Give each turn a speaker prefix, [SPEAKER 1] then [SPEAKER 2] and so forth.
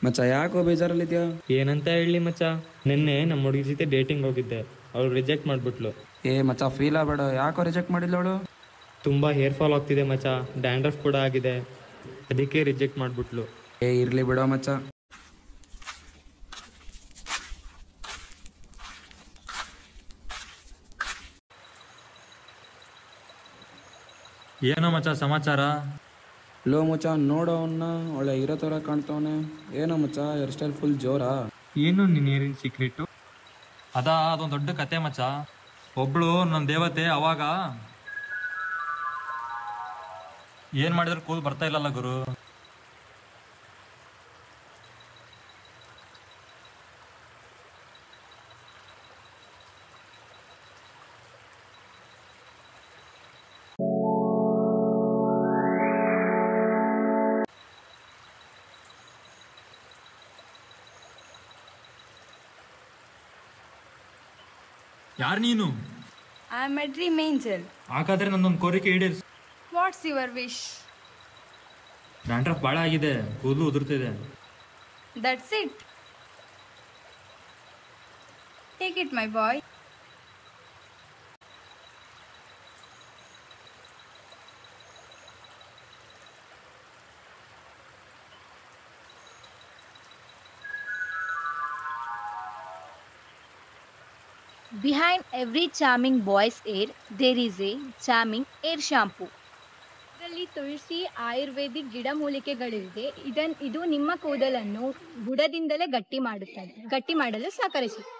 [SPEAKER 1] ಮಚ್ಚ ಯಾಕೋ ಬೇಜಾರಲ್ಲಿದ್ಯಾ
[SPEAKER 2] ಏನಂತ ಹೇಳಿ ಮಚ್ಚ ನಿನ್ನೆ ನಮ್ಮ ಹುಡುಗಿ ಜೊತೆ ಡೇಟಿಂಗ್ ಹೋಗಿದ್ದೆ ಅವಳು ರಿಜೆಕ್ಟ್ ಮಾಡ್ಬಿಟ್ಲು
[SPEAKER 1] ಏ ಮಚ್ಚ ಫೀಲ್ ಆಗ್ಬೇಡ ಯಾಕೋ ರಿಜೆಕ್ಟ್ ಮಾಡಿಲ್ಲ
[SPEAKER 2] ತುಂಬ ಹೇರ್ ಫಾಲ್ ಆಗ್ತಿದೆ ಮಚ್ಚ ಡ್ಯಾಂಡ್ರಫ್ ಕೂಡ ಆಗಿದೆ ಅದಕ್ಕೆ ರಿಜೆಕ್ಟ್ ಮಾಡ್ಬಿಟ್ಲು
[SPEAKER 1] ಏ ಇರ್ಲಿ ಬಿಡೋ ಮಚ್ಚ
[SPEAKER 3] ಏನೋ ಮಚ್ಚ ಸಮಾಚಾರ
[SPEAKER 1] ಲೋ ಮಚ್ಚ ನೋಡೋ ಅವನ್ನ ಒಳ್ಳೆ ಇರೋ ಥರ ಕಾಣ್ತವನೆ ಏನೋ ಮಚ್ಚ ಹೇರ್ ಸ್ಟೈಲ್ ಫುಲ್ ಜೋರಾ
[SPEAKER 2] ಏನು ನಿನ್ನ ಏರಿನ ಸೀಕ್ರೆಟು
[SPEAKER 3] ಅದಾ ಅದೊಂದು ದೊಡ್ಡ ಕತೆ ಮಚ್ಚ ಒಬ್ಳು ನನ್ನ ದೇವತೆ ಅವಾಗ ಏನ್ ಮಾಡಿದ್ರೆ ಕೂಲ್ ಬರ್ತಾ ಇಲ್ಲಲ್ಲ ಗುರು ಯಾರು ನೀನು
[SPEAKER 4] I'm a dream angel.
[SPEAKER 3] ಹಾಗಾದ್ರೆ ನನ್ನೊಂದು ಕೋರಿಕೆ ಈಡೇರಿಸು
[SPEAKER 4] What's your wish?
[SPEAKER 3] ಡ್ಯಾಂಡ್ರಫ್ ಭಾಳ ಆಗಿದೆ ಕೂದಲು ಉದುರ್ತಿದೆ
[SPEAKER 4] That's it. Take it, my boy.
[SPEAKER 5] Behind every charming boy's ear, there is a charming air shampoo.
[SPEAKER 6] ಇದರಲ್ಲಿ ತುಳಸಿ ಆಯುರ್ವೇದಿಕ್ ಗಿಡಮೂಲಿಕೆಗಳಿದೆ ಇದನ್ ಇದು ನಿಮ್ಮ ಕೂದಲನ್ನು ಬುಡದಿಂದಲೇ ಗಟ್ಟಿ ಮಾಡುತ್ತದೆ ಗಟ್ಟಿ ಮಾಡಲು ಸಹಕರಿಸುತ್ತದೆ